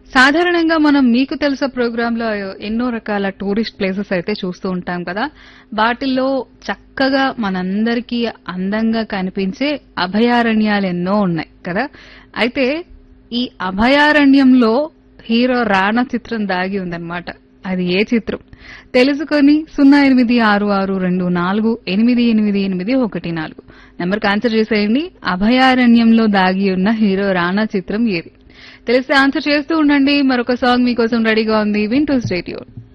సాధారణంగా మనం మీకు తెలుసా ప్రోగ్రామ్ లో ఎన్నో రకాల టూరిస్ట్ ప్లేసెస్ అయితే చూస్తూ ఉంటాం కదా వాటిల్లో చక్కగా మనందరికీ అందంగా కనిపించే అభయారణ్యాలు ఎన్నో ఉన్నాయి కదా అయితే ఈ అభయారణ్యంలో హీరో రాణా చిత్రం దాగి ఉందన్నమాట అది ఏ చిత్రం తెలుసుకొని సున్నా ఎనిమిది ఆరు ఆరు రెండు నాలుగు ఎనిమిది ఎనిమిది ఎనిమిది ఒకటి నాలుగు నెంబర్కి ఆన్సర్ చేసేయండి అభయారణ్యంలో దాగి ఉన్న హీరో రాణా చిత్రం ఏది తెలిస్తే ఆన్సర్ చేస్తూ ఉండండి మరొక సాంగ్ మీకోసం రెడీగా ఉంది వింటూ స్టేడియో